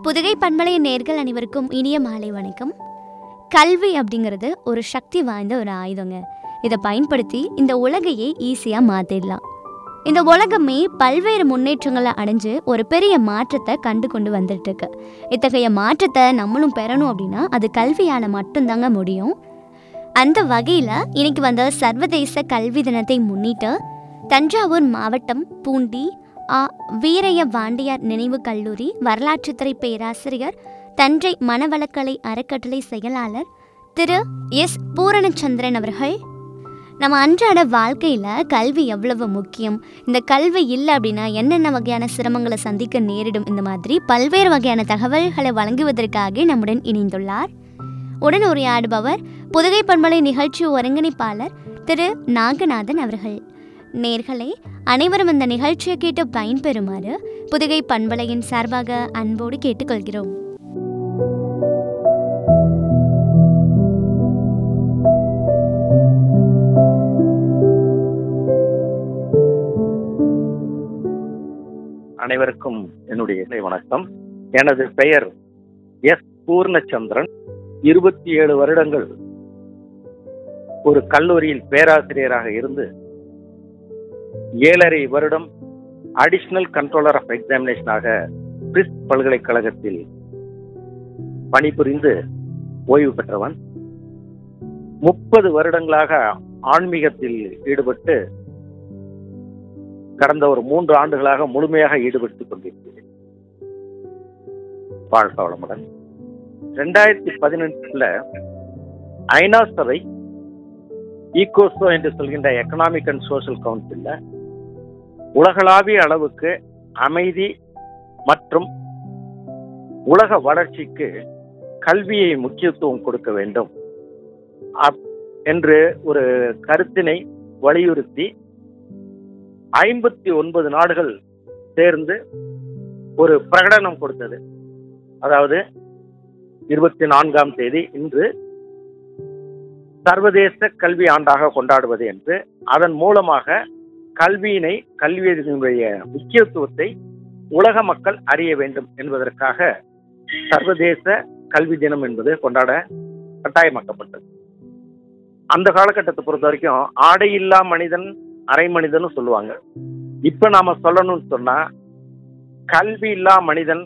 புதுகை பண்பலைய நேர்கள் அனைவருக்கும் இனிய மாலை வணக்கம் கல்வி அப்படிங்கிறது ஒரு சக்தி வாய்ந்த ஒரு ஆயுதங்க இதை பயன்படுத்தி இந்த உலகையே ஈஸியாக மாற்றிடலாம் இந்த உலகமே பல்வேறு முன்னேற்றங்களை அடைஞ்சு ஒரு பெரிய மாற்றத்தை கண்டு கொண்டு வந்துட்டு இருக்கு இத்தகைய மாற்றத்தை நம்மளும் பெறணும் அப்படின்னா அது கல்வியால் மட்டும்தாங்க முடியும் அந்த வகையில் இன்னைக்கு வந்த சர்வதேச கல்வி தினத்தை முன்னிட்டு தஞ்சாவூர் மாவட்டம் பூண்டி ஆ வீரைய வாண்டியார் நினைவு கல்லூரி வரலாற்றுத்துறை பேராசிரியர் தஞ்சை மனவளக்கலை அறக்கட்டளை செயலாளர் திரு எஸ் பூரணச்சந்திரன் அவர்கள் நம்ம அன்றாட வாழ்க்கையில் கல்வி எவ்வளவு முக்கியம் இந்த கல்வி இல்லை அப்படின்னா என்னென்ன வகையான சிரமங்களை சந்திக்க நேரிடும் இந்த மாதிரி பல்வேறு வகையான தகவல்களை வழங்குவதற்காக நம்முடன் இணைந்துள்ளார் உடன் உரையாடுபவர் புதுகை பண்பலை நிகழ்ச்சி ஒருங்கிணைப்பாளர் திரு நாகநாதன் அவர்கள் நேர்களே அனைவரும் இந்த நிகழ்ச்சியை கேட்டு பயன்பெறுமாறு புதுகை பண்பலையின் சார்பாக அன்போடு கேட்டுக்கொள்கிறோம் அனைவருக்கும் என்னுடைய இறை வணக்கம் எனது பெயர் எஸ் பூர்ணச்சந்திரன் இருபத்தி ஏழு வருடங்கள் ஒரு கல்லூரியில் பேராசிரியராக இருந்து ஏழரை வருடம் அடிஷனல் கண்ட்ரோலர் ஆஃப் எக்ஸாமினேஷனாக பிரிஸ் பல்கலைக்கழகத்தில் பணிபுரிந்து ஓய்வு பெற்றவன் முப்பது வருடங்களாக ஆன்மீகத்தில் ஈடுபட்டு கடந்த ஒரு மூன்று ஆண்டுகளாக முழுமையாக ஈடுபட்டுக் கொண்டிருக்கிறேன் வாழ்க வளமுடன் ரெண்டாயிரத்தி பதினெட்டுல ஐநா சபை ஈகோசோ என்று சொல்கின்ற எக்கனாமிக் அண்ட் சோஷியல் கவுன்சில்ல உலகளாவிய அளவுக்கு அமைதி மற்றும் உலக வளர்ச்சிக்கு கல்வியை முக்கியத்துவம் கொடுக்க வேண்டும் அப்- என்று ஒரு கருத்தினை வலியுறுத்தி ஐம்பத்தி ஒன்பது நாடுகள் சேர்ந்து ஒரு பிரகடனம் கொடுத்தது அதாவது இருபத்தி நான்காம் தேதி இன்று சர்வதேச கல்வி ஆண்டாக கொண்டாடுவது என்று அதன் மூலமாக கல்வியினை கல்வியினுடைய முக்கியத்துவத்தை உலக மக்கள் அறிய வேண்டும் என்பதற்காக சர்வதேச கல்வி தினம் என்பது கொண்டாட கட்டாயமாக்கப்பட்டது அந்த காலகட்டத்தை பொறுத்த வரைக்கும் ஆடை இல்லா மனிதன் அரை மனிதன்னு சொல்லுவாங்க இப்ப நாம சொல்லணும்னு சொன்னா கல்வி இல்லா மனிதன்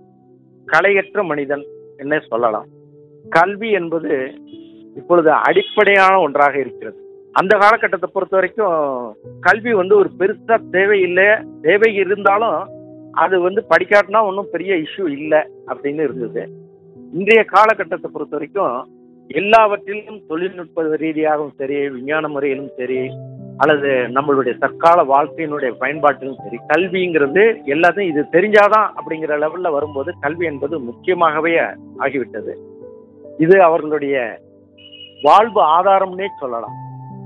கலையற்ற மனிதன் என்ன சொல்லலாம் கல்வி என்பது இப்பொழுது அடிப்படையான ஒன்றாக இருக்கிறது அந்த காலகட்டத்தை பொறுத்த வரைக்கும் கல்வி வந்து ஒரு பெருசா தேவையில்லை தேவை இருந்தாலும் அது வந்து படிக்காட்டினா ஒன்றும் பெரிய இஷ்யூ இல்லை அப்படின்னு இருந்தது இன்றைய காலகட்டத்தை பொறுத்த வரைக்கும் எல்லாவற்றிலும் தொழில்நுட்ப ரீதியாகவும் சரி விஞ்ஞான முறையிலும் சரி அல்லது நம்மளுடைய தற்கால வாழ்க்கையினுடைய பயன்பாட்டிலும் சரி கல்விங்கிறது எல்லாத்தையும் இது தெரிஞ்சாதான் அப்படிங்கிற லெவல்ல வரும்போது கல்வி என்பது முக்கியமாகவே ஆகிவிட்டது இது அவர்களுடைய வாழ்வு ஆதாரம்னே சொல்லலாம்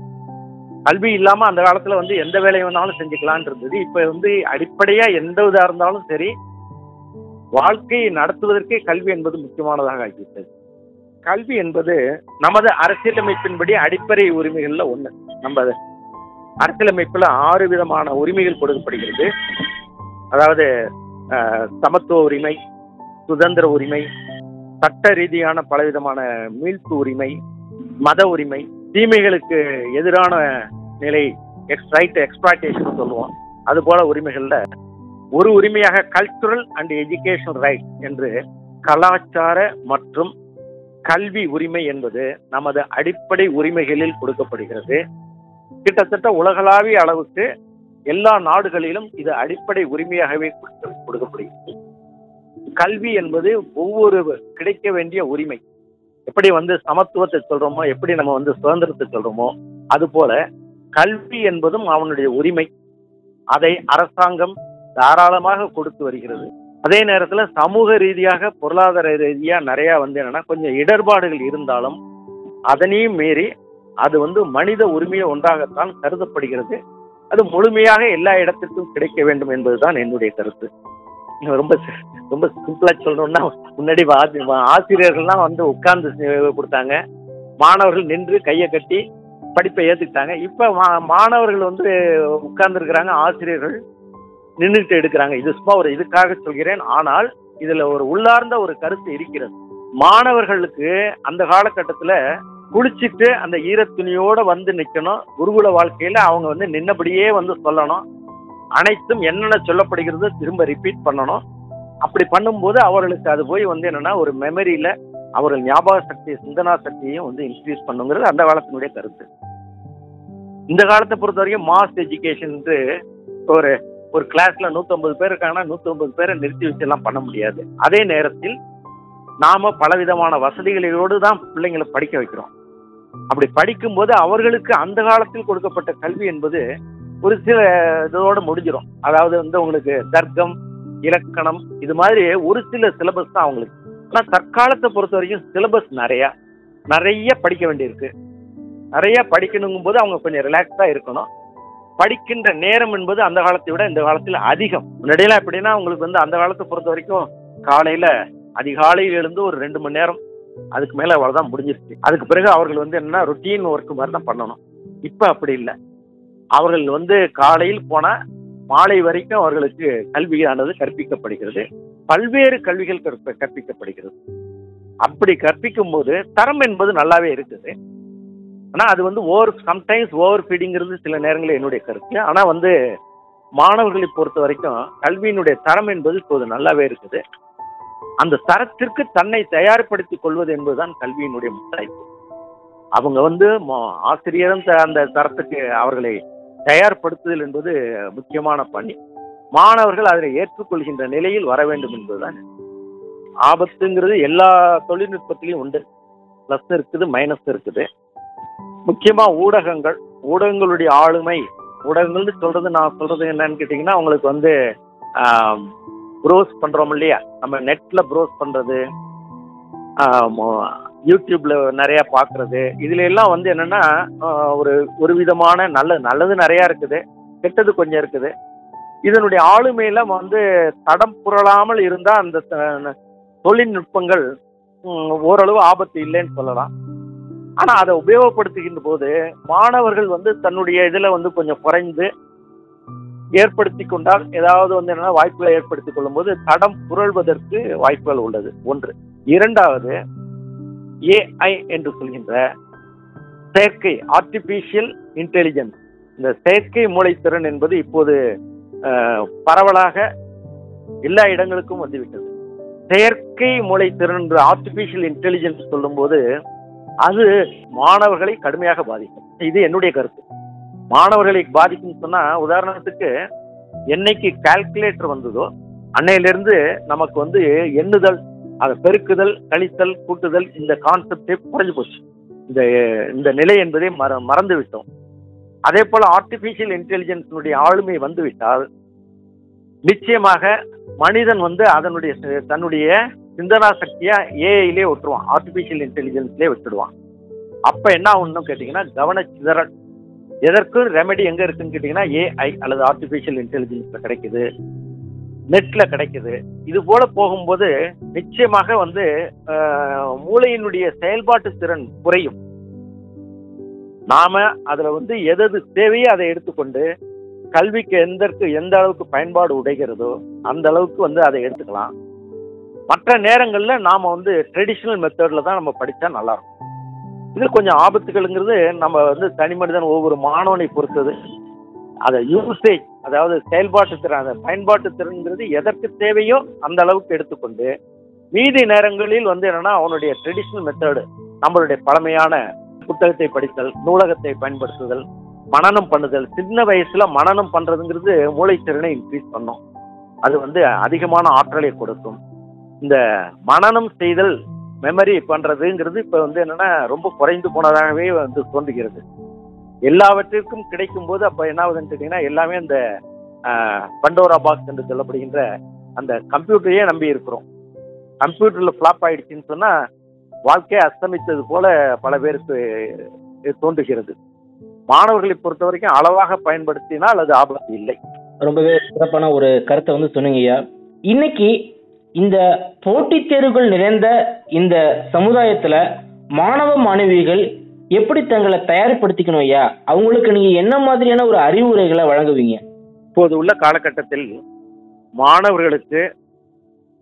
கல்வி இல்லாம அந்த காலத்துல வந்து எந்த வேலை வேணாலும் செஞ்சுக்கலான் இருந்தது இப்ப வந்து அடிப்படையா எந்த இதா இருந்தாலும் சரி வாழ்க்கையை நடத்துவதற்கே கல்வி என்பது முக்கியமானதாக ஆகிவிட்டது கல்வி என்பது நமது அரசியலமைப்பின்படி அடிப்படை உரிமைகள்ல ஒண்ணு நம்ம அரசியலமைப்புல ஆறு விதமான உரிமைகள் கொடுக்கப்படுகிறது அதாவது அஹ், சமத்துவ உரிமை சுதந்திர உரிமை சட்ட ரீதியான பலவிதமான மீட்பு உரிமை மத உரிமை தீமைகளுக்கு எதிரான நிலை எக்ஸ் ரைட் எக்ஸ்பிளாய்டேஷன் சொல்லுவோம் அது போல உரிமைகள்ல ஒரு உரிமையாக கல்ச்சுரல் அண்ட் எஜுகேஷன் ரைட் என்று கலாச்சார மற்றும் கல்வி உரிமை என்பது நமது அடிப்படை உரிமைகளில் கொடுக்கப்படுகிறது கிட்டத்தட்ட உலகளாவிய அளவுக்கு எல்லா நாடுகளிலும் இது அடிப்படை உரிமையாகவே கொடுக்க- கொடுக்கப்படுகிறது கல்வி என்பது ஒவ்வொரு கிடைக்க வேண்டிய உரிமை எப்படி வந்து சமத்துவத்தை சொல்றோமோ எப்படி நம்ம வந்து சுதந்திரத்தை சொல்றோமோ அது போல கல்வி என்பதும் அவனுடைய உரிமை அதை அரசாங்கம் தாராளமாக கொடுத்து வருகிறது அதே நேரத்துல சமூக ரீதியாக பொருளாதார ரீதியா நிறைய வந்து என்னன்னா கொஞ்சம் இடர்பாடுகள் இருந்தாலும் அதனையும் மீறி அது வந்து மனித உரிமையை ஒன்றாகத்தான் கருதப்படுகிறது அது முழுமையாக எல்லா இடத்திற்கும் கிடைக்க வேண்டும் என்பதுதான் என்னுடைய கருத்து ரொம்ப சி- ரொம்ப சிம்பிளா சொல்லணும்னா முன்னாடி வா- வா- ஆசிரியர்கள்லாம் வந்து உட்கார்ந்து சி- கொடுத்தாங்க மாணவர்கள் நின்று கையை கட்டி படிப்பை ஏத்துக்கிட்டாங்க இப்ப மா- மாணவர்கள் வந்து உட்கார்ந்து இருக்கிறாங்க ஆசிரியர்கள் நின்றுட்டு எடுக்கிறாங்க இது சும்மா ஒரு இதுக்காக சொல்கிறேன் ஆனால் இதுல ஒரு உள்ளார்ந்த ஒரு கருத்து இருக்கிறது மாணவர்களுக்கு அந்த காலகட்டத்துல குளிச்சிட்டு அந்த ஈரத்துணியோட வந்து நிக்கணும் குருகுல வாழ்க்கையில அவங்க வந்து நின்னபடியே வந்து சொல்லணும் அனைத்தும் என்னென்ன சொல்லப்படுகிறதோ திரும்ப ரிப்பீட் பண்ணணும் அப்படி பண்ணும்போது அவர்களுக்கு அது போய் வந்து என்னன்னா ஒரு மெமரியில அவர்கள் ஞாபக சக்தி சிந்தனா சக்தியையும் வந்து இன்க்ரீஸ் பண்ணுங்கிறது அந்த காலத்தினுடைய கருத்து இந்த காலத்தை பொறுத்த வரைக்கும் மாஸ் எஜுகேஷன் ஒரு ஒரு கிளாஸ்ல 150 பேர் இருக்காங்கன்னா 150 பேரை நிறுத்தி வச்சு எல்லாம் பண்ண முடியாது அதே நேரத்தில் நாம பலவிதமான வசதிகளோடு தான் பிள்ளைங்களை படிக்க வைக்கிறோம் அப்படி படிக்கும்போது அவர்களுக்கு அந்த காலத்தில் கொடுக்கப்பட்ட கல்வி என்பது ஒரு சில இதோட முடிஞ்சிடும் அதாவது வந்து உங்களுக்கு தர்க்கம் இலக்கணம் இது மாதிரி ஒரு சில சிலபஸ் தான் அவங்களுக்கு ஆனா தற்காலத்தை பொறுத்த வரைக்கும் சிலபஸ் நிறைய நிறைய படிக்க வேண்டியிருக்கு நிறைய படிக்கணுங்கும் போது அவங்க கொஞ்சம் ரிலாக்ஸா இருக்கணும் படிக்கின்ற நேரம் என்பது அந்த காலத்தை விட இந்த காலத்தில் அதிகம் முன்னாடியெல்லாம் எப்படின்னா உங்களுக்கு வந்து அந்த காலத்தை பொறுத்த வரைக்கும் காலையில அதிகாலையில் எழுந்து ஒரு ரெண்டு மணி நேரம் அதுக்கு மேல அவ்வளவுதான் முடிஞ்சிருச்சு அதுக்கு பிறகு அவர்கள் வந்து என்னன்னா ருட்டீன் ஒர்க் மாதிரி தான் பண்ணணும் இப்ப அப்படி இல்லை அவர்கள் வந்து காலையில் போனா மாலை வரைக்கும் அவர்களுக்கு கல்வியானது கற்பிக்கப்படுகிறது பல்வேறு கல்விகள் கற்ப- கற்பிக்கப்படுகிறது அப்படி கற்பிக்கும் போது தரம் என்பது நல்லாவே இருக்குது ஆனா அது வந்து ஓவர் சம்டைம்ஸ் ஓவர் ஃபீடிங்கிறது சில நேரங்களில் என்னுடைய கருத்து ஆனா வந்து மாணவர்களை பொறுத்த வரைக்கும் கல்வியினுடைய தரம் என்பது இப்போது நல்லாவே இருக்குது அந்த தரத்திற்கு தன்னை தயார்படுத்திக் கொள்வது என்பதுதான் கல்வியினுடைய முத்தாய்ப்பு அவங்க வந்து ம- ஆசிரியரும் த- அந்த தரத்துக்கு அவர்களை தயார்படுத்துதல் என்பது முக்கியமான பணி மாணவர்கள் அதனை ஏற்றுக்கொள்கின்ற நிலையில் வர வேண்டும் என்பதுதான் ஆபத்துங்கிறது எல்லா தொழில்நுட்பத்திலையும் உண்டு ப்ளஸ் இருக்குது மைனஸ் இருக்குது முக்கியமா ஊடகங்கள் ஊடகங்களுடைய ஆளுமை ஊடகங்கள்னு சொல்றது நான் சொல்றது என்னன்னு கேட்டீங்கன்னா உங்களுக்கு வந்து ப்ரோஸ் பண்றோம் இல்லையா நம்ம நெட்ல ப்ரோஸ் பண்றது ஆம், யூடியூப்ல நிறைய பார்க்கிறது இதுல எல்லாம் வந்து என்னன்னா ஆஹ், ஒரு ஒரு விதமான நல்ல நல்லது நிறைய இருக்குது கெட்டது கொஞ்சம் இருக்குது இதனுடைய ஆளுமையில வந்து தடம் புரளாமல் இருந்தா அந்த த- தொழில்நுட்பங்கள் ம், ஓரளவு ஆபத்து இல்லைன்னு சொல்லலாம் ஆனா அதை உபயோகப்படுத்துகின்ற போது மாணவர்கள் வந்து தன்னுடைய இதுல வந்து கொஞ்சம் குறைந்து ஏற்படுத்தி கொண்டால் ஏதாவது வந்து என்னன்னா வாய்ப்புகளை ஏற்படுத்திக் கொள்ளும் போது தடம் புரள்வதற்கு வாய்ப்புகள் உள்ளது ஒன்று இரண்டாவது ஏஐ என்று சொல்கின்ற செயற்கை ஆர்டிபிஷியல் இன்டெலிஜென்ஸ் இந்த செயற்கை மூளைத்திறன் என்பது இப்போது அஹ், பரவலாக எல்லா இடங்களுக்கும் வந்துவிட்டது செயற்கை மூளைத்திறன் என்ற ஆர்டிபிஷியல் இன்டெலிஜென்ஸ் சொல்லும்போது அது மாணவர்களை கடுமையாக பாதிக்கும் இது என்னுடைய கருத்து மாணவர்களை பாதிக்கும் சொன்னா உதாரணத்துக்கு என்னைக்கு கால்குலேட்டர் வந்ததோ அன்னையிலிருந்து நமக்கு வந்து எண்ணுதல் அதை பெருக்குதல் கழித்தல் கூட்டுதல் இந்த கான்செப்டே குறைஞ்சு போச்சு இந்த இந்த நிலை என்பதை மற மறந்து விட்டோம் அதே போல ஆர்டிபிஷியல் இன்டெலிஜென்ஸினுடைய ஆளுமை வந்து விட்டால் நிச்சயமாக மனிதன் வந்து அதனுடைய ச- தன்னுடைய சிந்தனா சக்தியா ஏஐலே விட்டுருவான் ஆர்டிபிஷியல் இன்டெலிஜென்ஸ்லேயே விட்டுடுவான் அப்ப என்ன ஆகும்னு கேட்டீங்கன்னா கவனச்சிதறல் எதற்கும் ரெமெடி எங்க இருக்குன்னு கேட்டீங்கன்னா ஏஐ அல்லது ஆர்டிபிஷியல் இன்டெலிஜென்ஸ்ல கிடைக்குது நெட்ல கிடைக்குது இது போல போகும்போது நிச்சயமாக வந்து ஆஹ், மூளையினுடைய செயல்பாட்டு திறன் குறையும் நாம அதுல வந்து எதது தேவையோ அதை எடுத்துக்கொண்டு கல்விக்கு எந்தற்கு எந்த அளவுக்கு பயன்பாடு உடைகிறதோ அந்த அளவுக்கு வந்து அதை எடுத்துக்கலாம் மற்ற நேரங்கள்ல நாம வந்து ட்ரெடிஷ்னல் மெத்தட்ல தான் நம்ம படிச்சா நல்லா இருக்கும் இது கொஞ்சம் ஆபத்துகள்ங்கிறது நம்ம வந்து தனி மனிதன் ஒவ்வொரு மாணவனை பொறுத்தது அதை யூசேஜ் அதாவது செயல்பாட்டு திறன் அந்த பயன்பாட்டு திறன்ங்கிறது எதற்கு தேவையோ அந்த அளவுக்கு எடுத்துக்கொண்டு மீதி நேரங்களில் வந்து என்னன்னா அவனுடைய ட்ரெடிஷ்னல் மெத்தடு நம்மளுடைய பழமையான புத்தகத்தை படித்தல் நூலகத்தை பயன்படுத்துதல் மனனம் பண்ணுதல் சின்ன வயசுல மனனம் பண்றதுங்கிறது மூளைத்திறனை இன்க்ரீஸ் பண்ணும் அது வந்து அதிகமான ஆற்றலை கொடுக்கும் இந்த மனனம் செய்தல் மெமரி பண்றதுங்கிறது இப்ப வந்து என்னன்னா ரொம்ப குறைந்து போனதாகவே வந்து தோன்றுகிறது எல்லாவற்றிற்கும் கிடைக்கும் போது அப்ப என்ன ஆகுதுன்னு கேட்டீங்கன்னா எல்லாமே இந்த பண்டோரா பாக்ஸ் என்று சொல்லப்படுகின்ற அந்த கம்ப்யூட்டரையே நம்பி இருக்கிறோம் கம்ப்யூட்டர்ல ஃபிளாப் ஆயிடுச்சுன்னு சொன்னா வாழ்க்கையை அஸ்தமித்தது போல பல பேருக்கு தோன்றுகிறது மாணவர்களை பொறுத்த வரைக்கும் அளவாக பயன்படுத்தினால் அது ஆபத்து இல்லை ரொம்பவே சிறப்பான ஒரு கருத்தை வந்து சொன்னீங்கய்யா இன்னைக்கு இந்த போட்டித் தேர்வுகள் நிறைந்த இந்த சமுதாயத்துல மாணவ மாணவிகள் எப்படி தங்களை தயார்படுத்திக்கணும் ஐயா அவங்களுக்கு நீங்க என்ன மாதிரியான ஒரு அறிவுரைகளை வழங்குவீங்க இப்போது உள்ள காலகட்டத்தில் மாணவர்களுக்கு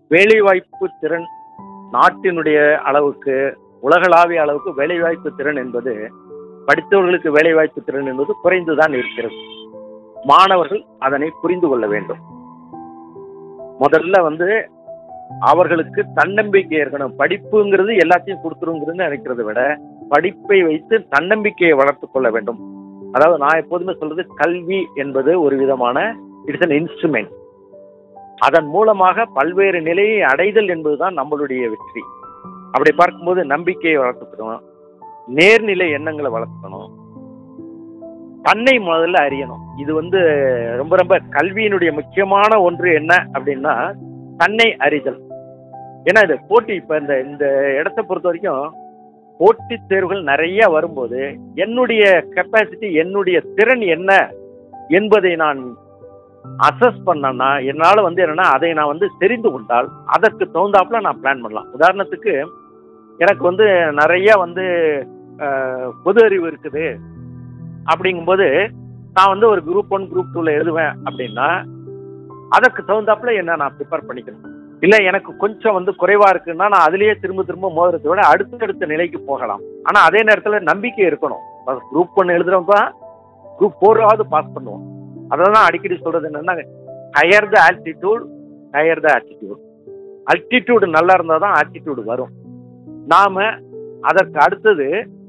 வேலைவாய்ப்பு திறன் நாட்டினுடைய அளவுக்கு உலகளாவிய அளவுக்கு வேலைவாய்ப்பு திறன் என்பது படித்தவர்களுக்கு வேலைவாய்ப்பு திறன் என்பது குறைந்துதான் இருக்கிறது மாணவர்கள் அதனை புரிந்து கொள்ள வேண்டும் முதல்ல வந்து அவர்களுக்கு தன்னம்பிக்கை இருக்கணும் படிப்புங்கிறது எல்லாத்தையும் கொடுத்துருங்கிறது நினைக்கிறத விட படிப்பை வைத்து தன்னம்பிக்கையை வளர்த்துக் கொள்ள வேண்டும் அதாவது நான் எப்போதுமே சொல்றது கல்வி என்பது ஒரு விதமான இட்ஸ் அன் இன்ஸ்ட்ருமெண்ட் அதன் மூலமாக பல்வேறு நிலையை அடைதல் என்பதுதான் நம்மளுடைய வெற்றி அப்படி பார்க்கும்போது நம்பிக்கையை வளர்த்துக்கணும் நேர்நிலை எண்ணங்களை வளர்க்கணும் தன்னை முதல்ல அறியணும் இது வந்து ரொம்ப ரொம்ப கல்வியினுடைய முக்கியமான ஒன்று என்ன அப்படின்னா தன்னை அறிதல் ஏன்னா இது போட்டி இப்ப இந்த இந்த இடத்தை பொறுத்த வரைக்கும் போட்டித் தேர்வுகள் நிறைய வரும்போது என்னுடைய கெப்பாசிட்டி என்னுடைய திறன் என்ன என்பதை நான் அசஸ் பண்ணேன்னா என்னால வந்து என்னன்னா அதை நான் வந்து தெரிந்து கொண்டால் அதற்கு தகுந்தாப்புல நான் பிளான் பண்ணலாம் உதாரணத்துக்கு எனக்கு வந்து நிறைய வந்து அஹ், பொது அறிவு இருக்குது அப்படிங்கும்போது நான் வந்து ஒரு குரூப் ஒன் குரூப் டூல எழுதுவேன் அப்படின்னா அதற்கு தகுந்தாப்புல என்ன நான் ப்ரிப்பேர் பண்ணிக்கணும் இல்ல எனக்கு கொஞ்சம் வந்து குறைவா இருக்குன்னா நான் அதுலயே திரும்ப திரும்ப மோதுறதை விட அடுத்தடுத்த நிலைக்கு போகலாம் ஆனா அதே நேரத்துல நம்பிக்கை இருக்கணும் குரூப் ஒன் எழுதுறப்ப குரூப் ஃபோராவது பாஸ் பண்ணுவோம் அதெல்லாம் அடிக்கடி சொல்றது என்னன்னா higher the altitude higher the attitude altitude நல்லா இருந்தால் தான் ஆட்டிடியூடு வரும் நாம அதற்கு அடுத்தது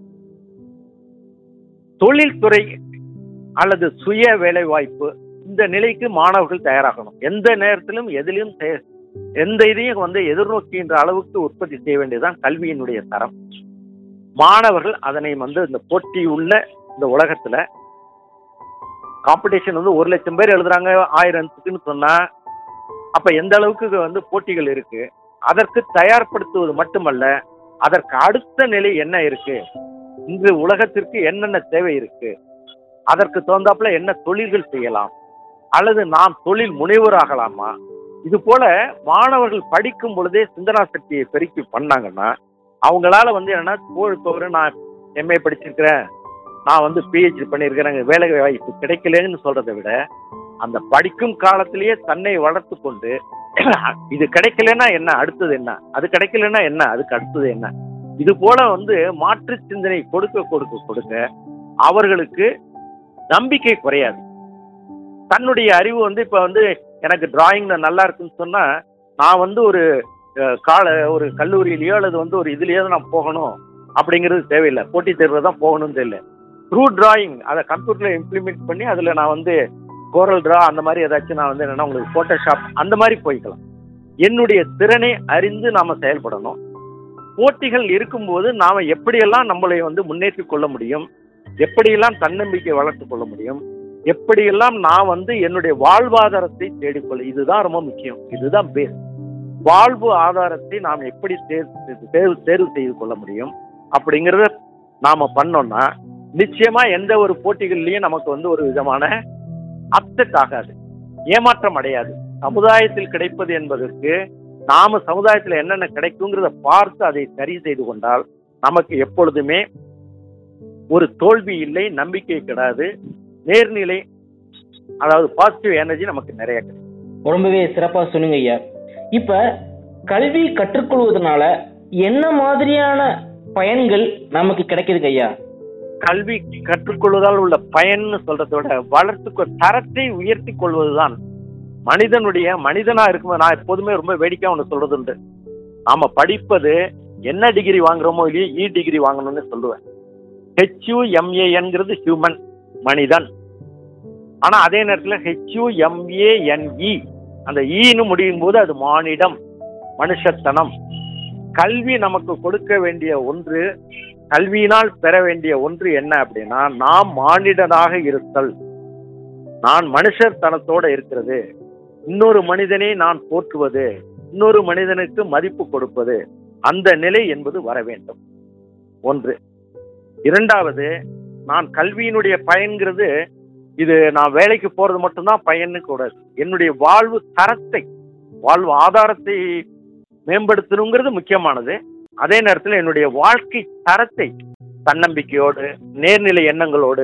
தொழில்துறை அல்லது சுய வேலை வாய்ப்பு இந்த நிலைக்கு மாணவர்கள் தயாராகணும் எந்த நேரத்திலும் எதிலும் தே- எந்த இதையும் வந்து எதிர்நோக்கின்ற அளவுக்கு உற்பத்தி செய்ய வேண்டியதுதான் கல்வியினுடைய தரம் மாணவர்கள் அதனை வந்து இந்த போட்டி உள்ள இந்த உலகத்துல காம்படிஷன் வந்து ஒரு லட்சம் பேர் எழுதுறாங்க ஆயிரத்துக்குன்னு சொன்னா அப்ப எந்த அளவுக்கு இது வந்து போட்டிகள் இருக்கு அதற்கு தயார்படுத்துவது மட்டுமல்ல அதற்கு அடுத்த நிலை என்ன இருக்கு இன்று உலகத்திற்கு என்னென்ன தேவை இருக்கு அதற்கு தகுந்தாப்புல என்ன தொழில்கள் செய்யலாம் அல்லது நாம் தொழில் முனைவோராகலாமா இது போல மாணவர்கள் படிக்கும் பொழுதே சிந்தனா சக்தியை பெருக்கி பண்ணாங்கன்னா அவங்களால வந்து என்னன்னா தோழ் தோறு நான் எம்ஏ படிச்சிருக்கிறேன் நான் வந்து பிஹெச்டி பண்ணியிருக்கிறேன் எனக்கு வேலை வாய்ப்பு கிடைக்கலன்னு சொல்றதை விட அந்த படிக்கும் காலத்திலேயே தன்னை வளர்த்து கொண்டு இது கிடைக்கலன்னா என்ன அடுத்தது என்ன அது கிடைக்கலன்னா என்ன அதுக்கு அடுத்தது என்ன இது போல வந்து மாற்று சிந்தனை கொடுக்க கொடுக்க கொடுக்க அவர்களுக்கு நம்பிக்கை குறையாது தன்னுடைய அறிவு வந்து இப்ப வந்து எனக்கு டிராயிங்ல நல்லா இருக்குன்னு சொன்னா நான் வந்து ஒரு அஹ், கால ஒரு கல்லூரியிலயோ அல்லது வந்து ஒரு இதுலயோ நான் போகணும் அப்படிங்கிறது தேவையில்லை போட்டித் தேர்வில் தான் போகணும்னு தெரியல த்ரூ டிராயிங் அதை கம்ப்யூட்டர்ல இம்ப்ளிமெண்ட் பண்ணி அதுல நான் வந்து கோரல் டிரா அந்த மாதிரி ஏதாச்சும் நான் வந்து என்னன்னா உங்களுக்கு போட்டோஷாப் அந்த மாதிரி போய்க்கலாம் என்னுடைய திறனை அறிந்து நாம செயல்படணும் போட்டிகள் இருக்கும்போது நாம எப்படியெல்லாம் நம்மளை வந்து முன்னேற்றிக் கொள்ள முடியும் எப்படியெல்லாம் தன்னம்பிக்கை வளர்த்துக் கொள்ள முடியும் எப்படியெல்லாம் நான் வந்து என்னுடைய வாழ்வாதாரத்தை தேடிக்கொள்ள இதுதான் ரொம்ப முக்கியம் இதுதான் பேஸ் வாழ்வு ஆதாரத்தை நாம் எப்படி தேர்வு தேர்வு தேர்வு செய்து கொள்ள முடியும் அப்படிங்கிறத நாம பண்ணோம்னா நிச்சயமா எந்த ஒரு போட்டிகள்லயும் நமக்கு வந்து ஒரு விதமான அப்செட் ஆகாது ஏமாற்றம் அடையாது சமுதாயத்தில் கிடைப்பது என்பதற்கு நாம சமுதாயத்துல என்னென்ன கிடைக்குங்கிறத பார்த்து அதை சரி செய்து கொண்டால் நமக்கு எப்பொழுதுமே ஒரு தோல்வி இல்லை நம்பிக்கை கிடையாது நேர்நிலை அதாவது பாசிட்டிவ் எனர்ஜி நமக்கு நிறைய கிடைக்கும் ரொம்பவே சிறப்பா சொன்னீங்க ஐயா இப்ப கல்வி கற்றுக்கொள்வதனால என்ன மாதிரியான பயன்கள் நமக்கு கிடைக்குதுங்க ஐயா கல்வி கற்றுக்கொள்வதால் உள்ள பயன்னு சொல்றதை விட வளர்த்து தரத்தை உயர்த்தி கொள்வதுதான் மனிதனுடைய மனிதனா இருக்கும்போது நான் எப்போதுமே ரொம்ப வேடிக்கையா ஒன்று சொல்றது உண்டு நாம படிப்பது என்ன டிகிரி வாங்குறோமோ இல்லையோ இ டிகிரி வாங்கணும்னு சொல்லுவேன் ஹெச்யூஎம்ஏஎன்கிறது ஹியூமன் மனிதன் ஆனா அதே நேரத்துல ஹெச்யூஎம்ஏஎன்இ அந்த ஈன்னு முடியும் போது அது மானிடம் மனுஷத்தனம் கல்வி நமக்கு கொடுக்க வேண்டிய ஒன்று கல்வியினால் பெற வேண்டிய ஒன்று என்ன அப்படின்னா நாம் மானிடனாக இருத்தல் நான் மனுஷர் தனத்தோட இருக்கிறது இன்னொரு மனிதனை நான் போற்றுவது இன்னொரு மனிதனுக்கு மதிப்பு கொடுப்பது அந்த நிலை என்பது வர வேண்டும் ஒன்று இரண்டாவது நான் கல்வியினுடைய பயன்கிறது இது நான் வேலைக்கு போறது மட்டும்தான் பயன்னு கூடாது என்னுடைய வாழ்வு தரத்தை வாழ்வு ஆதாரத்தை மேம்படுத்தணுங்கிறது முக்கியமானது அதே நேரத்தில் என்னுடைய வாழ்க்கை தரத்தை தன்னம்பிக்கையோடு நேர்நிலை எண்ணங்களோடு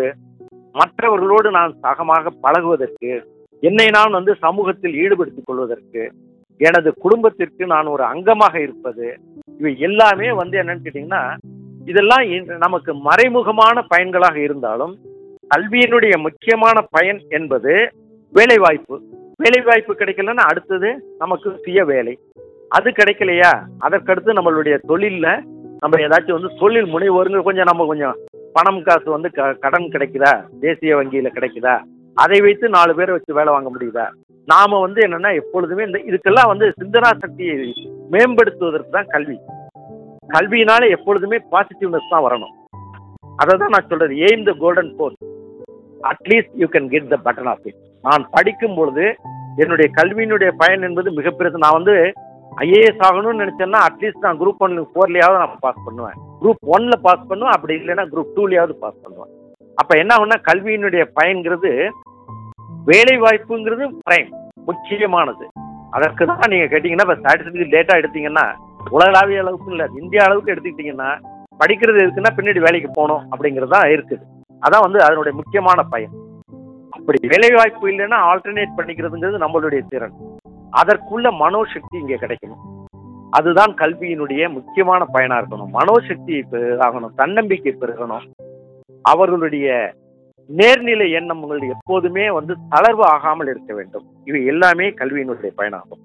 மற்றவர்களோடு நான் சகமாக பழகுவதற்கு என்னை நான் வந்து சமூகத்தில் ஈடுபடுத்திக் கொள்வதற்கு எனது குடும்பத்திற்கு நான் ஒரு அங்கமாக இருப்பது இவை எல்லாமே வந்து என்னன்னு கேட்டீங்கன்னா இதெல்லாம் இன்று நமக்கு மறைமுகமான பயன்களாக இருந்தாலும் கல்வியினுடைய முக்கியமான பயன் என்பது வேலை வாய்ப்பு வேலை வாய்ப்பு கிடைக்கலன்னா அடுத்தது நமக்கு சுய வேலை அது கிடைக்கலையா அதற்கடுத்து நம்மளுடைய தொழில்ல நம்ம ஏதாச்சும் வந்து தொழில் முனைவோருங்க கொஞ்சம் நம்ம கொஞ்சம் பணம் காசு வந்து க- கடன் கிடைக்குதா தேசிய வங்கியில கிடைக்குதா அதை வைத்து நாலு பேரை வச்சு வேலை வாங்க முடியுதா நாம வந்து என்னன்னா எப்பொழுதுமே இந்த இதுக்கெல்லாம் வந்து சிந்தனா சக்தியை மேம்படுத்துவதற்கு தான் கல்வி கல்வியினால எப்பொழுதுமே பாசிட்டிவ்னஸ் தான் வரணும் அதை தான் நான் சொல்றது aim the golden post at least you can get the button of it நான் படிக்கும் பொழுது என்னுடைய கல்வியினுடைய பயன் என்பது மிகப்பெருசு நான் வந்து ஐஏஎஸ் ஆகணும்னு நினைச்சேன்னா அட்லீஸ்ட் நான் குரூப் ஒன் ஃபோர்லயாவது நான் பாஸ் பண்ணுவேன் குரூப் ஒன்ல பாஸ் பண்ணுவேன் அப்படி இல்லைன்னா குரூப் டூலயாவது பாஸ் பண்ணுவேன் அப்ப என்ன ஆகும்னா கல்வியினுடைய பயன்கிறது வேலை வாய்ப்புங்கிறது பயன் முக்கியமானது அதற்கு தான் நீங்க கேட்டீங்கன்னா இப்போ ஸ்டாட்டிஸ்டிக் டேட்டா எடுத்தீங்கன்னா உலகளாவிய அளவுக்கு இல்லை இந்திய அளவுக்கு எடுத்துக்கிட்டீங்கன்னா படிக்கிறது எதுக்குன்னா பின்னாடி வேலைக்கு போகணும் அப்படிங்கிறது தான் இருக்குது அதான் வந்து அதனுடைய முக்கியமான பயன் அப்படி வேலை வாய்ப்பு இல்லைன்னா ஆல்டர்னேட் பண்ணிக்கிறதுங்கிறது நம்மளுடைய திறன் அதற்குள்ள மனோசக்தி இங்கே கிடைக்கணும் அதுதான் கல்வியினுடைய முக்கியமான பயனா இருக்கணும் மனோசக்தி ஆகணும் தன்னம்பிக்கை பெருகணும் அவர்களுடைய நேர்நிலை எண்ணங்கள் எப்போதுமே வந்து தளர்வு ஆகாமல் இருக்க வேண்டும் இவை எல்லாமே கல்வியினுடைய பயனாகும்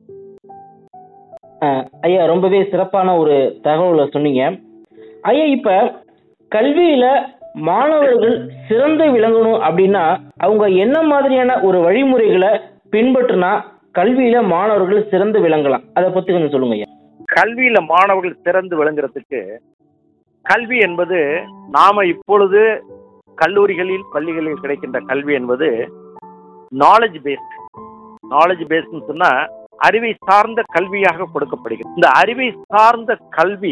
அஹ், ஐயா ரொம்பவே சிறப்பான ஒரு தகவலை சொன்னீங்க ஐயா இப்ப கல்வியில மாணவர்கள் சிறந்து விளங்கணும் அப்படின்னா அவங்க என்ன மாதிரியான ஒரு வழிமுறைகளை பின்பற்றினா கல்வியில மாணவர்கள் சிறந்து விளங்கலாம் அதை பத்தி கொஞ்சம் சொல்லுங்க ஐயா கல்வியில மாணவர்கள் சிறந்து விளங்குறதுக்கு கல்வி என்பது நாம இப்பொழுது கல்லூரிகளில் பள்ளிகளில் கிடைக்கின்ற கல்வி என்பது நாலேஜ் பேஸ்ட் நாலேஜ் பேஸ்ட்னு சொன்னா அறிவை சார்ந்த கல்வியாக கொடுக்கப்படுகிறது இந்த அறிவை சார்ந்த கல்வி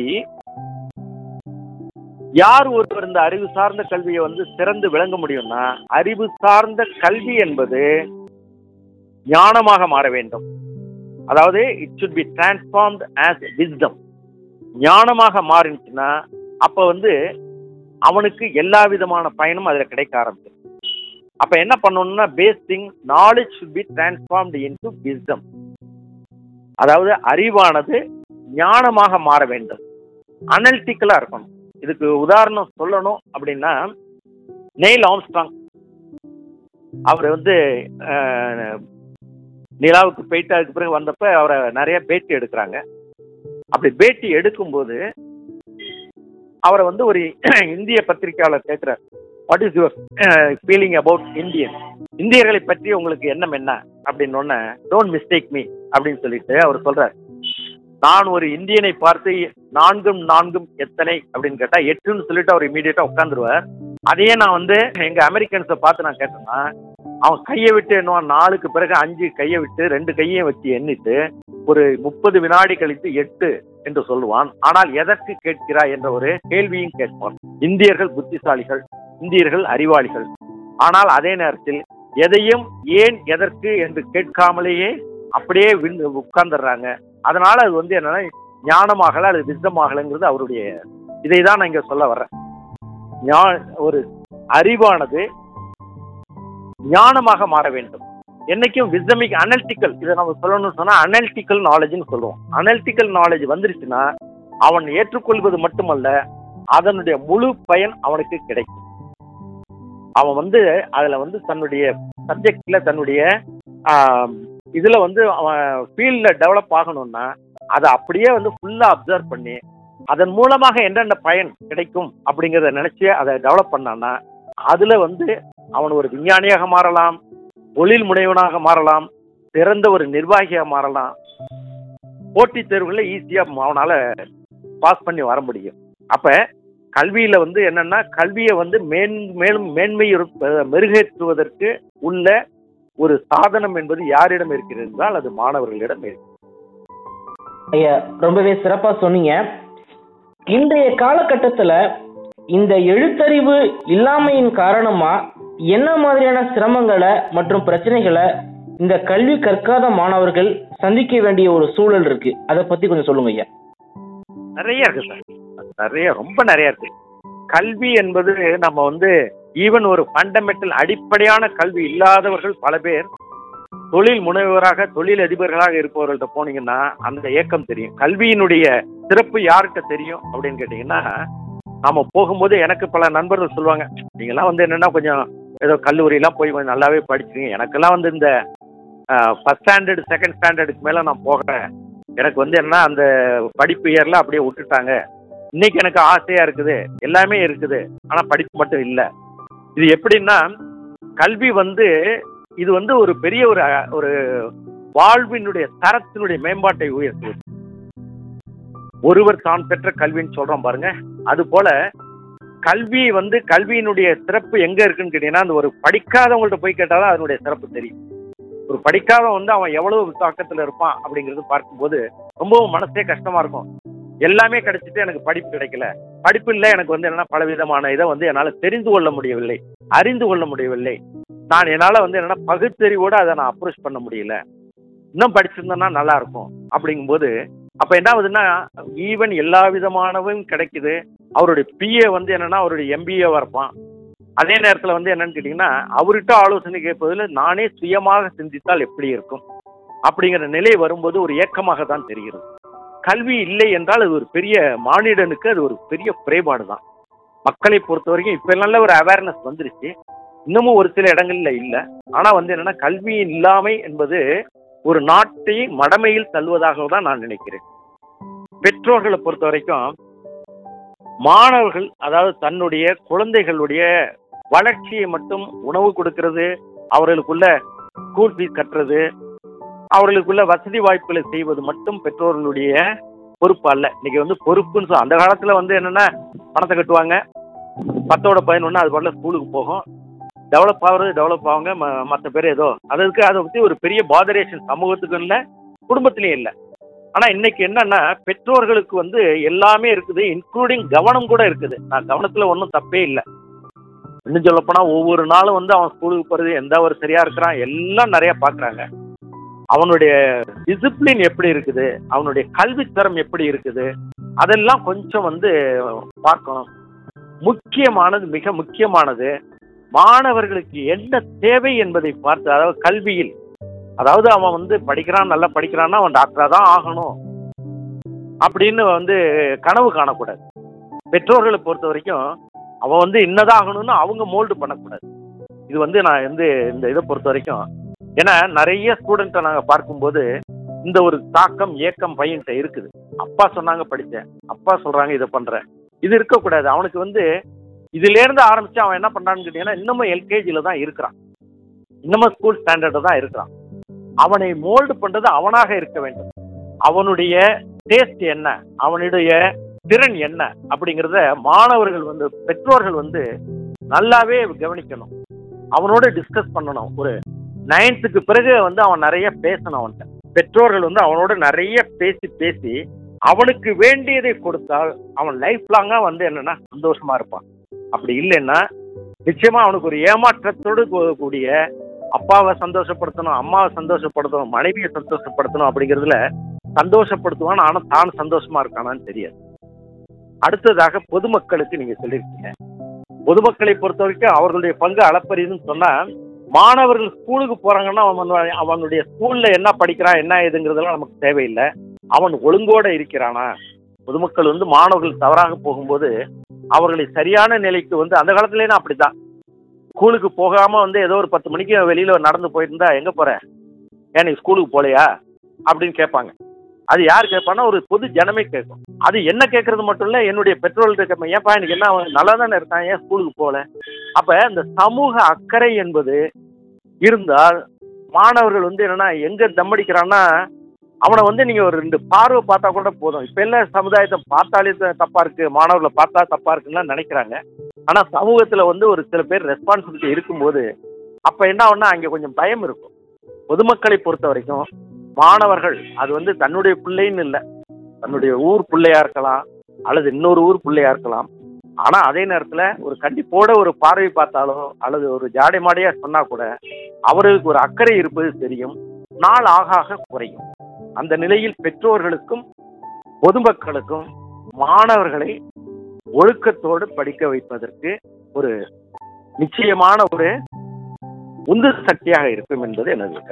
யார் ஒருவர் இந்த அறிவு சார்ந்த கல்வியை வந்து சிறந்து விளங்க முடியும்னா அறிவு சார்ந்த கல்வி என்பது ஞானமாக மாற வேண்டும் அதாவது it should be transformed as wisdom ஞானமாக மாறிச்சுன்னா அப்ப வந்து அவனுக்கு எல்லா விதமான பயனும் அதுல கிடைக்க ஆரம்பிச்சிடும் அப்ப என்ன பண்ணணும்னா basic knowledge should be transformed into wisdom அதாவது அறிவானது ஞானமாக மாற வேண்டும் அனலிட்டிக்கலா இருக்கணும் இதுக்கு உதாரணம் சொல்லணும் அப்படின்னா நெயில் ஆம்ஸ்ட்ராங் அவர் வந்து அஹ், நிலாவுக்கு போயிட்டு அதுக்கு பிறகு வந்தப்ப அவரை நிறைய பேட்டி எடுக்கிறாங்க அப்படி பேட்டி எடுக்கும்போது அவரை வந்து ஒரு இந்திய பத்திரிகையாளர் கேட்கிறார் what is your feeling about Indian இந்தியர்களை பற்றி உங்களுக்கு எண்ணம் என்ன அப்படின்னு ஒன்னு டோன்ட் மிஸ்டேக் மீ அப்படின்னு சொல்லிட்டு அவர் சொல்றார் நான் ஒரு இந்தியனை பார்த்து நான்கும் நான்கும் எத்தனை அப்படின்னு கேட்டா எட்டுன்னு சொல்லிட்டு அவர் இமீடியட்டா உட்காந்துருவார் அதையே நான் வந்து எங்க அமெரிக்கன்ஸை பார்த்து நான் கேட்டேன்னா அவன் கையை விட்டு என்னவான் நாலுக்கு பிறகு அஞ்சு கையை விட்டு ரெண்டு கையையும் வச்சு எண்ணிட்டு ஒரு முப்பது வினாடி கழித்து எட்டு என்று சொல்லுவான் ஆனால் எதற்கு கேட்கிறாய் என்ற ஒரு கேள்வியும் கேட்பான் இந்தியர்கள் புத்திசாலிகள் இந்தியர்கள் அறிவாளிகள் ஆனால் அதே நேரத்தில் எதையும் ஏன் எதற்கு என்று கேட்காமலேயே அப்படியே உட்கார்ந்துடுறாங்க அதனால அது வந்து என்னன்னா ஞானமாகல அது விசமாகலங்கிறது அவருடைய இதை தான் நான் இங்க சொல்ல வர்றேன் ஞா- ஒரு அறிவானது ஞானமாக மாற வேண்டும் என்னைக்கும் விசமிக் அனலிட்டிக்கல் இதை நம்ம சொல்லணும்னு சொன்னா அனலிட்டிக்கல் நாலேஜ்னு சொல்லுவோம் அனலிட்டிக்கல் நாலேஜ் வந்துருச்சுன்னா அவன் ஏற்றுக்கொள்வது மட்டுமல்ல அதனுடைய முழு பயன் அவனுக்கு கிடைக்கும் அவன் வந்து அதுல வந்து தன்னுடைய சப்ஜெக்ட்ல தன்னுடைய ஆம், இதுல வந்து அவன் ஃபீல்ட்ல டெவலப் ஆகணும்னா அதை அப்படியே வந்து ஃபுல்லா அப்சர்வ் பண்ணி அதன் மூலமாக என்னென்ன பயன் கிடைக்கும் அப்படிங்கிறத நினைச்சு அதை டெவலப் பண்ணான்னா அதுல வந்து அவன் ஒரு விஞ்ஞானியாக மாறலாம் தொழில் முனைவனாக மாறலாம் சிறந்த ஒரு நிர்வாகியாக மாறலாம் போட்டித் தேர்வுகளில் ஈஸியா அவனால பாஸ் பண்ணி வர முடியும் அப்ப கல்வியில வந்து என்னன்னா கல்வியை வந்து மேன் மேலும் மேன்மை இருப்ப- மெருகேற்றுவதற்கு உள்ள ஒரு சாதனம் என்பது யாரிடம் இருக்கிறது என்றால் அது மாணவர்களிடம் இருக்கு ஐயா ரொம்பவே சிறப்பா சொன்னீங்க இன்றைய காலகட்டத்துல இந்த எழுத்தறிவு இல்லாமையின் காரணமா என்ன மாதிரியான சிரமங்களை மற்றும் பிரச்சனைகளை இந்த கல்வி கற்காத மாணவர்கள் சந்திக்க வேண்டிய ஒரு சூழல் இருக்கு அதை பத்தி கொஞ்சம் சொல்லுங்க ஐயா நிறைய இருக்கு சார் நிறைய ரொம்ப நிறைய இருக்கு கல்வி என்பது நம்ம வந்து ஈவன் ஒரு ஃபண்டமெண்டல் அடிப்படையான கல்வி இல்லாதவர்கள் பல பேர் தொழில் முனைவராக தொழில் அதிபர்களாக இருப்பவர்கள்ட்ட போனீங்கன்னா அந்த ஏக்கம் தெரியும் கல்வியினுடைய சிறப்பு யார்கிட்ட தெரியும் அப்படின்னு கேட்டீங்கன்னா நாம போகும்போது எனக்கு பல நண்பர்கள் சொல்லுவாங்க நீங்கெல்லாம் வந்து என்னன்னா கொஞ்சம் ஏதோ கல்லூரியெல்லாம் போய் கொஞ்சம் நல்லாவே படிச்சிருக்கீங்க எனக்கெல்லாம் வந்து இந்த ஃபர்ஸ்ட் ஸ்டாண்டர்டு செகண்ட் ஸ்டாண்டர்டுக்கு மேலே நான் போகிறேன் எனக்கு வந்து என்ன அந்த படிப்பு இயர்லாம் அப்படியே விட்டுட்டாங்க இன்னைக்கு எனக்கு ஆசையா இருக்குது எல்லாமே இருக்குது ஆனா படிப்பு மட்டும் இல்லை இது எப்படின்னா கல்வி வந்து இது வந்து ஒரு பெரிய ஒரு அஹ், ஒரு வாழ்வினுடைய தரத்தினுடைய மேம்பாட்டை உயர்த்துவது ஒருவர் தான் பெற்ற கல்வின்னு சொல்றோம் பாருங்க அது போல கல்வி வந்து கல்வியினுடைய சிறப்பு எங்க இருக்குன்னு கேட்டீங்கன்னா அந்த ஒரு படிக்காதவங்கள்ட்ட போய் கேட்டாதான் அதனுடைய சிறப்பு தெரியும் ஒரு படிக்காதவன் வந்து அவன் எவ்வளவு தாக்கத்துல இருப்பான் அப்படிங்கிறது பார்க்கும்போது ரொம்பவும் மனசே கஷ்டமா இருக்கும் எல்லாமே கிடைச்சிட்டு எனக்கு படிப்பு கிடைக்கல படிப்பு இல்லை எனக்கு வந்து என்னன்னா பலவிதமான இதை வந்து என்னால் தெரிந்து கொள்ள முடியவில்லை அறிந்து கொள்ள முடியவில்லை நான் என்னால் வந்து என்னன்னா பகுத்தறிவோடு அதை நான் அப்ரோச் பண்ண முடியல இன்னும் படிச்சிருந்தேன்னா நல்லா இருக்கும் அப்படிங்கும்போது அப்ப என்ன ஆகுதுன்னா ஈவன் எல்லா விதமானவும் கிடைக்குது அவருடைய பிஏ வந்து என்னன்னா அவருடைய எம்பிஏவா இருப்பான் அதே நேரத்தில் வந்து என்னன்னு கேட்டிங்கன்னா அவர்கிட்ட ஆலோசனை கேட்பதில் நானே சுயமாக சிந்தித்தால் எப்படி இருக்கும் அப்படிங்கிற நிலை வரும்போது ஒரு ஏக்கமாக தான் தெரிகிறது கல்வி இல்லை என்றால் அது ஒரு பெரிய மானிடனுக்கு அது ஒரு பெரிய குறைபாடு தான் மக்களை பொறுத்த வரைக்கும் இப்போ நல்ல ஒரு அவேர்னஸ் வந்துருச்சு இன்னமும் ஒரு சில இடங்கள்ல இல்லை ஆனா வந்து என்னன்னா கல்வி இல்லாமை என்பது ஒரு நாட்டை மடமையில் தள்ளுவதாக தான் நான் நினைக்கிறேன் பெற்றோர்களை பொறுத்த வரைக்கும் மாணவர்கள் அதாவது தன்னுடைய குழந்தைகளுடைய வளர்ச்சியை மட்டும் உணவு கொடுக்கிறது அவர்களுக்குள்ள ஸ்கூல் ஃபீஸ் கட்டுறது அவர்களுக்குள்ள வசதி வாய்ப்புகளை செய்வது மட்டும் பெற்றோர்களுடைய பொறுப்பு அல்ல இன்னைக்கு வந்து பொறுப்புன்னு சொல்ல அந்த காலத்துல வந்து என்னன்னா பணத்தை கட்டுவாங்க பத்தோட பதினொன்று அது பாட்டில் ஸ்கூலுக்கு போகும் டெவலப் ஆகுறது டெவலப் ஆகுங்க மற்ற பேர் ஏதோ அதுக்கு அதை பற்றி ஒரு பெரிய பாதரேஷன் சமூகத்துக்கும் இல்லை குடும்பத்திலையும் இல்லை ஆனால் இன்னைக்கு என்னன்னா பெற்றோர்களுக்கு வந்து எல்லாமே இருக்குது இன்க்ளூடிங் கவனம் கூட இருக்குது நான் கவனத்தில் ஒன்றும் தப்பே இல்லை இன்னும் சொல்லப்போனால் ஒவ்வொரு நாளும் வந்து அவன் ஸ்கூலுக்கு போகிறது எந்த ஒரு சரியா இருக்கிறான் எல்லாம் நிறைய பார்க்குறாங்க அவனுடைய டிசிப்ளின் எப்படி இருக்குது அவனுடைய கல்வித்தரம் எப்படி இருக்குது அதெல்லாம் கொஞ்சம் வந்து பார்க்கணும் முக்கியமானது மிக முக்கியமானது மாணவர்களுக்கு என்ன தேவை என்பதை பார்த்து அதாவது கல்வியில் அதாவது அவன் வந்து படிக்கிறான் நல்லா படிக்கிறான்னா அவன் டாக்டரா தான் ஆகணும் அப்படின்னு வந்து கனவு காணக்கூடாது பெற்றோர்களை பொறுத்த வரைக்கும் அவன் வந்து இன்னதான் ஆகணும்னு அவங்க மோல்டு பண்ணக்கூடாது இது வந்து நான் வந்து இந்த இதை பொறுத்த வரைக்கும் ஏன்னா நிறைய ஸ்டூடெண்ட்டை நாங்கள் பார்க்கும்போது இந்த ஒரு தாக்கம் ஏக்கம் பையன்கிட்ட இருக்குது அப்பா சொன்னாங்க படித்தேன் அப்பா சொல்றாங்க இதை பண்றேன் இது இருக்கக்கூடாது அவனுக்கு வந்து இதுல இருந்து ஆரம்பிச்சு அவன் என்ன பண்றான்னு கேட்டீங்கன்னா இன்னமும் எல்கேஜில தான் இருக்கிறான் இன்னமும் ஸ்கூல் ஸ்டாண்டர்டு தான் இருக்கிறான் அவனை மோல்டு பண்றது அவனாக இருக்க வேண்டும் அவனுடைய டேஸ்ட் என்ன அவனுடைய திறன் என்ன அப்படிங்கிறத மாணவர்கள் வந்து பெற்றோர்கள் வந்து நல்லாவே கவனிக்கணும் அவனோட டிஸ்கஸ் பண்ணணும் ஒரு நைன்த்துக்கு பிறகு வந்து அவன் நிறைய பேசணும் அவன்கிட்ட பெற்றோர்கள் வந்து அவனோட நிறைய பேசி பேசி அவனுக்கு வேண்டியதை கொடுத்தால் அவன் லைஃப் லாங்கா வந்து என்னன்னா சந்தோஷமா இருப்பான் அப்படி இல்லைன்னா நிச்சயமா அவனுக்கு ஒரு ஏமாற்றத்தோடு கூ- கூடிய அப்பாவை சந்தோஷப்படுத்தணும் அம்மாவை சந்தோஷப்படுத்தணும் மனைவியை சந்தோஷப்படுத்தணும் அப்படிங்கிறதுல சந்தோஷப்படுத்துவான் ஆனா தான் சந்தோஷமா இருக்கானான்னு தெரியாது அடுத்ததாக பொதுமக்களுக்கு நீங்க சொல்லியிருக்கீங்க பொதுமக்களை பொறுத்த வரைக்கும் அவர்களுடைய பங்கு அளப்பரியதுன்னு சொன்னா மாணவர்கள் ஸ்கூலுக்கு போறாங்கன்னா அவன் வந்து அவனுடைய ஸ்கூல்ல என்ன படிக்கிறான் என்ன ஏதுங்கிறதெல்லாம் நமக்கு தேவையில்லை அவன் ஒழுங்கோட இருக்கிறானா பொதுமக்கள் வந்து மாணவர்கள் தவறாக போகும்போது அவர்களை சரியான நிலைக்கு வந்து அந்த காலத்துலேயும் அப்படித்தான் ஸ்கூலுக்கு போகாம வந்து ஏதோ ஒரு பத்து மணிக்கு வெளியில நடந்து போயிட்டு இருந்தா எங்க போற ஏன் நீ ஸ்கூலுக்கு போலையா அப்படின்னு கேட்பாங்க அது யார் கேட்பான்னா ஒரு பொது ஜனமே கேட்கும் அது என்ன கேட்கறது மட்டும் இல்ல என்னுடைய பெற்றோர்கள்ட்ட கேட்பேன் ஏன்ப்பா எனக்கு என்ன அவன் நல்லா தானே இருக்கான் ஏன் ஸ்கூலுக்கு போகல அப்ப இந்த சமூக அக்கறை என்பது இருந்தால் மாணவர்கள் வந்து என்னன்னா எங்க தம்மடிக்கிறான்னா அவனை வந்து நீங்க ஒரு ரெண்டு பார்வை பார்த்தா கூட போதும் இப்ப எல்லாம் சமுதாயத்தை பார்த்தாலே த- தப்பா இருக்கு மாணவர்களை பார்த்தா தப்பா இருக்குன்னு நினைக்கிறாங்க ஆனா சமூகத்துல வந்து ஒரு சில பேர் ரெஸ்பான்சிபிலிட்டி இருக்கும்போது அப்ப என்ன ஆகும்னா அங்க கொஞ்சம் பயம் இருக்கும் பொதுமக்களை பொறுத்த வரைக்கும் மாணவர்கள் அது வந்து தன்னுடைய பிள்ளைன்னு இல்லை தன்னுடைய ஊர் பிள்ளையா இருக்கலாம் அல்லது இன்னொரு ஊர் பிள்ளையா இருக்கலாம் ஆனா அதே நேரத்துல ஒரு கண்டிப்போட ஒரு பார்வை பார்த்தாலோ அல்லது ஒரு ஜாடை மாடையா சொன்னா கூட அவர்களுக்கு ஒரு அக்கறை இருப்பது தெரியும் நாள் ஆக ஆக குறையும் அந்த நிலையில் பெற்றோர்களுக்கும் பொதுமக்களுக்கும் மாணவர்களை ஒழுக்கத்தோடு படிக்க வைப்பதற்கு ஒரு நிச்சயமான ஒரு உந்து சக்தியாக இருக்கும் என்பது எனது கருத்து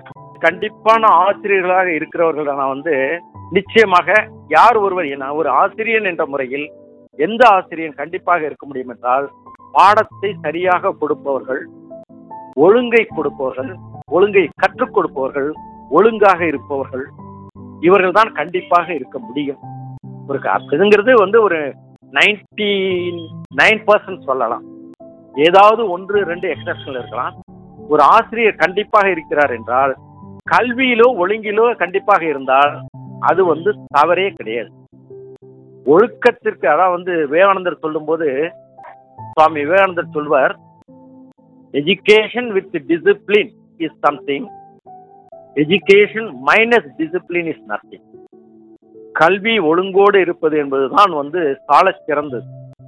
கண்டிப்பான ஆசிரியர்களாக இருக்கிறவர்கள் நான் வந்து நிச்சயமாக யார் ஒருவர் நான் ஒரு ஆசிரியன் என்ற முறையில் எந்த ஆசிரியன் கண்டிப்பாக இருக்க முடியும் என்றால் பாடத்தை சரியாக கொடுப்பவர்கள் ஒழுங்கை கொடுப்பவர்கள் ஒழுங்கை கற்றுக் கொடுப்பவர்கள் ஒழுங்காக இருப்பவர்கள் இவர்கள் தான் கண்டிப்பாக இருக்க முடியும் ஒரு க- இதுங்கிறது வந்து ஒரு நைன்டி நைன் பர்சன்ட் சொல்லலாம் ஏதாவது ஒன்று ரெண்டு எக்ஸப்ஷன் இருக்கலாம் ஒரு ஆசிரியர் கண்டிப்பாக இருக்கிறார் என்றால் கல்வியிலோ ஒழுங்கிலோ கண்டிப்பாக இருந்தால் அது வந்து தவறே கிடையாது ஒழுக்கத்திற்கு அதான் வந்து விவேகானந்தர் சொல்லும்போது சுவாமி விவேகானந்தர் சொல்வார் education with discipline is something education minus discipline is nothing கல்வி ஒழுங்கோடு இருப்பது என்பதுதான் வந்து சாலச் சிறந்தது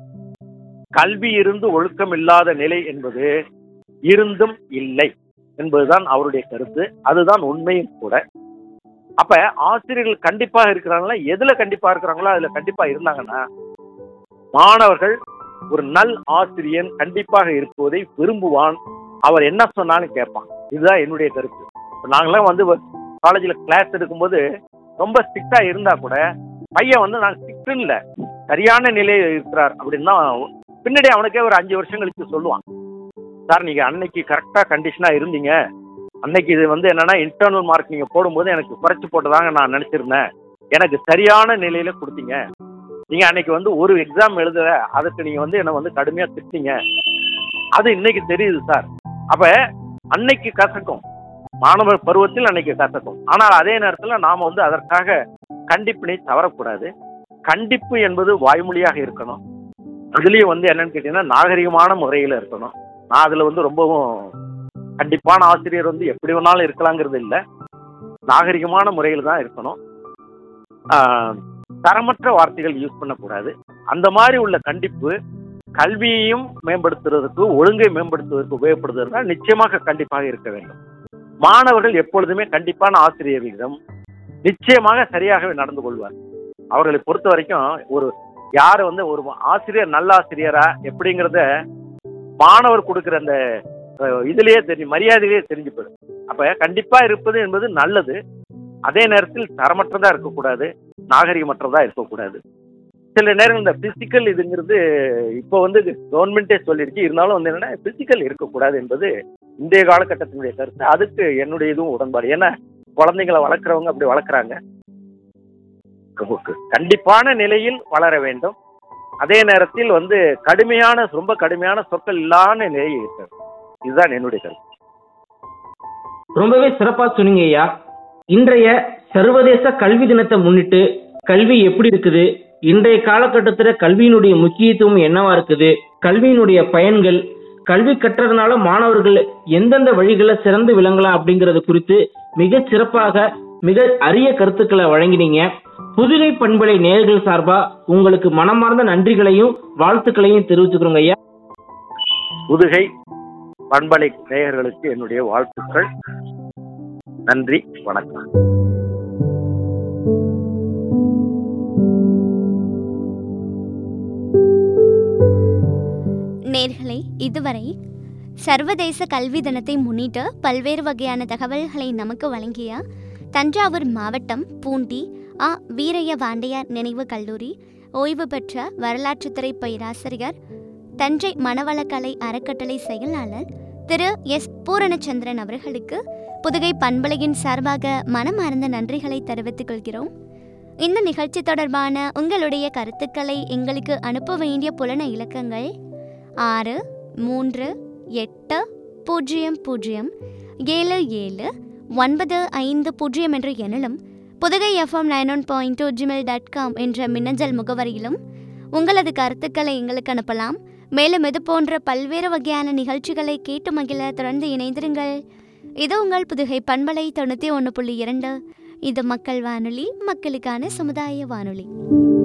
கல்வி இருந்து ஒழுக்கம் இல்லாத நிலை என்பது இருந்தும் இல்லை என்பதுதான் அவருடைய கருத்து அதுதான் உண்மையும் கூட அப்ப ஆசிரியர்கள் கண்டிப்பாக இருக்கிறாங்களா எதுல கண்டிப்பா இருக்கிறாங்களோ அதுல கண்டிப்பா இருந்தாங்கன்னா மாணவர்கள் ஒரு நல் ஆசிரியன் கண்டிப்பாக இருப்பதை விரும்புவான் அவர் என்ன சொன்னாலும் கேட்பான் இதுதான் என்னுடைய கருத்து இப்ப நாங்களாம் வந்து காலேஜில் கிளாஸ் எடுக்கும்போது ரொம்ப ஸ்ட்ரிக்டா இருந்தா கூட பையன் வந்து நாங்கள் ஸ்ட்ரிக்ட் இல்லை சரியான நிலையில் இருக்கிறார் அப்படின்னா பின்னாடி அவனுக்கே ஒரு அஞ்சு வருஷம் கழிச்சு சொல்லுவான் சார் நீங்க அன்னைக்கு கரெக்டா கண்டிஷனா இருந்தீங்க அன்னைக்கு இது வந்து என்னன்னா இன்டர்னல் மார்க் நீங்க போடும்போது எனக்கு குறைச்சு போட்டதாங்க நான் நினைச்சிருந்தேன் எனக்கு சரியான நிலையில கொடுத்தீங்க நீங்க அன்னைக்கு வந்து ஒரு எக்ஸாம் எழுதல அதுக்கு நீங்க வந்து என்ன வந்து கடுமையா திட்டீங்க அது இன்னைக்கு தெரியுது சார் அப்ப அன்னைக்கு கசக்கும் மாணவர் பருவத்தில் அன்னைக்கு கசக்கும் ஆனால் அதே நேரத்துல நாம வந்து அதற்காக கண்டிப்பினை தவறக்கூடாது கண்டிப்பு என்பது வாய்மொழியாக இருக்கணும் அதுலயும் வந்து என்னன்னு கேட்டீங்கன்னா நாகரிகமான முறையில இருக்கணும் நான் அதுல வந்து ரொம்பவும் கண்டிப்பான ஆசிரியர் வந்து எப்படி வேணாலும் இருக்கலாங்கிறது இல்லை நாகரிகமான முறையில் தான் இருக்கணும் ஆஹ், தரமற்ற வார்த்தைகள் யூஸ் பண்ணக்கூடாது அந்த மாதிரி உள்ள கண்டிப்பு கல்வியையும் மேம்படுத்துறதுக்கு ஒழுங்கை மேம்படுத்துவதற்கு உபயோகப்படுத்துவதற்கு நிச்சயமாக கண்டிப்பாக இருக்க வேண்டும் மாணவர்கள் எப்பொழுதுமே கண்டிப்பான ஆசிரியர்களிடம் நிச்சயமாக சரியாகவே நடந்து கொள்வார் அவர்களை பொறுத்த வரைக்கும் ஒரு யார் வந்து ஒரு ஆசிரியர் நல்ல ஆசிரியரா எப்படிங்கிறத மாணவர் கொடுக்குற அந்த அஹ், இதுலயே தெரியும் மரியாதையிலேயே தெரிஞ்சு போயிடும் அப்ப கண்டிப்பா இருப்பது என்பது நல்லது அதே நேரத்தில் தரமற்றதா இருக்கக்கூடாது நாகரிகமற்றதா இருக்கக்கூடாது சில நேரம் இந்த பிசிக்கல் இதுங்கிறது இப்போ வந்து கவர்மெண்ட்டே சொல்லிருச்சு இருந்தாலும் வந்து என்னன்னா பிசிக்கல் இருக்கக்கூடாது என்பது இன்றைய காலகட்டத்தினுடைய கருத்து அதுக்கு என்னுடைய இதுவும் உடன்பாடு ஏன்னா குழந்தைங்களை வளர்க்குறவங்க அப்படி வளர்க்குறாங்க கண்டிப்பான நிலையில் வளர வேண்டும் அதே நேரத்தில் வந்து கடுமையான ரொம்ப கடுமையான சொற்கள் இல்லாத நிலையில் இருக்கிறது இதுதான் என்னுடைய கருத்து ரொம்பவே சிறப்பா சொன்னீங்க ஐயா இன்றைய சர்வதேச கல்வி தினத்தை முன்னிட்டு கல்வி எப்படி இருக்குது இன்றைய காலகட்டத்துல கல்வியினுடைய முக்கியத்துவம் என்னவா இருக்குது கல்வியினுடைய பயன்கள் கல்வி கற்றதுனால மாணவர்கள் எந்தெந்த வழிகளில் சிறந்து விளங்கலாம் அப்படிங்கறது குறித்து மிக சிறப்பாக மிக அரிய கருத்துக்களை வழங்கினீங்க புதுகை பண்பலை நேயர்கள் சார்பா உங்களுக்கு மனமார்ந்த நன்றிகளையும் வாழ்த்துக்களையும் தெரிவிச்சுக்கிறோங்க ஐயா புதுகை பண்பலை நேயர்களுக்கு என்னுடைய வாழ்த்துக்கள் நன்றி வணக்கம் நேர்களே இதுவரை சர்வதேச கல்வி தினத்தை முன்னிட்டு பல்வேறு வகையான தகவல்களை நமக்கு வழங்கிய தஞ்சாவூர் மாவட்டம் பூண்டி ஆ வீரைய வாண்டையார் நினைவு கல்லூரி ஓய்வு பெற்ற வரலாற்றுத்துறை பேராசிரியர் தஞ்சை மணவளக்கலை அறக்கட்டளை செயலாளர் திரு எஸ் பூரணச்சந்திரன் அவர்களுக்கு புதுகை பண்பலையின் சார்பாக மனமார்ந்த நன்றிகளை தெரிவித்துக் கொள்கிறோம் இந்த நிகழ்ச்சி தொடர்பான உங்களுடைய கருத்துக்களை எங்களுக்கு அனுப்ப வேண்டிய புலன இலக்கங்கள் ஆறு மூன்று எட்டு பூஜ்ஜியம் பூஜ்ஜியம் ஏழு ஏழு ஒன்பது ஐந்து பூஜ்ஜியம் என்ற எண்ணிலும் Pudugai FM nine one point two Gmail dot com என்ற மின்னஞ்சல் முகவரியிலும் உங்களது கருத்துக்களை எங்களுக்கு அனுப்பலாம் மேலும் இது போன்ற பல்வேறு வகையான நிகழ்ச்சிகளை கேட்டு மகிழ தொடர்ந்து இணைந்திருங்கள் இது உங்கள் புதுகை பண்பலை தொண்ணூற்றி ஒன்று புள்ளி இரண்டு இது மக்கள் வானொலி மக்களுக்கான சமுதாய வானொலி